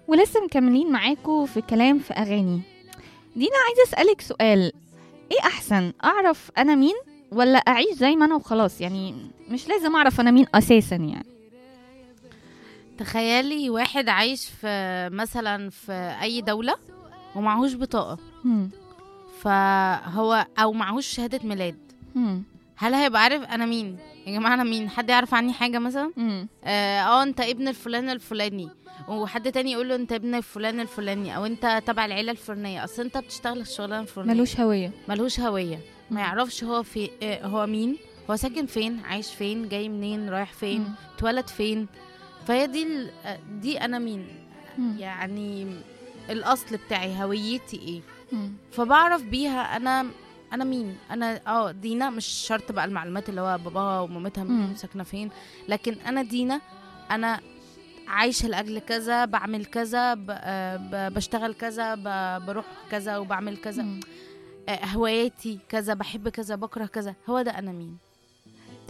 ولسه مكملين معاكم في كلام في أغاني دينا عايزة أسألك سؤال إيه أحسن أعرف أنا مين ولا أعيش زي ما أنا وخلاص يعني مش لازم أعرف أنا مين أساسا يعني تخيلي واحد عايش في مثلا في اي دوله ومعهوش بطاقه مم. فهو او معهوش شهاده ميلاد مم. هل هيبقى عارف انا مين يا جماعه انا مين حد يعرف عني حاجه مثلا مم. اه آه، انت ابن الفلان الفلاني وحد تاني يقول له انت ابن الفلان الفلاني او انت تبع العيله الفلانيه اصل انت بتشتغل الشغلانه الفلانيه ملوش هوية ملهوش هويه ما يعرفش هو في آه، هو مين هو ساكن فين عايش فين جاي منين رايح فين مم. اتولد فين فهي دي ال- آه، دي انا مين مم. يعني الاصل بتاعي هويتي ايه مم. فبعرف بيها انا انا مين انا اه دينا مش شرط بقى المعلومات اللي هو باباها ومامتها مم. ساكنه فين لكن انا دينا انا عايشه لاجل كذا بعمل كذا ب- آه، ب- بشتغل كذا ب- بروح كذا وبعمل كذا مم. آه، هواياتي كذا بحب كذا بكره كذا هو ده انا مين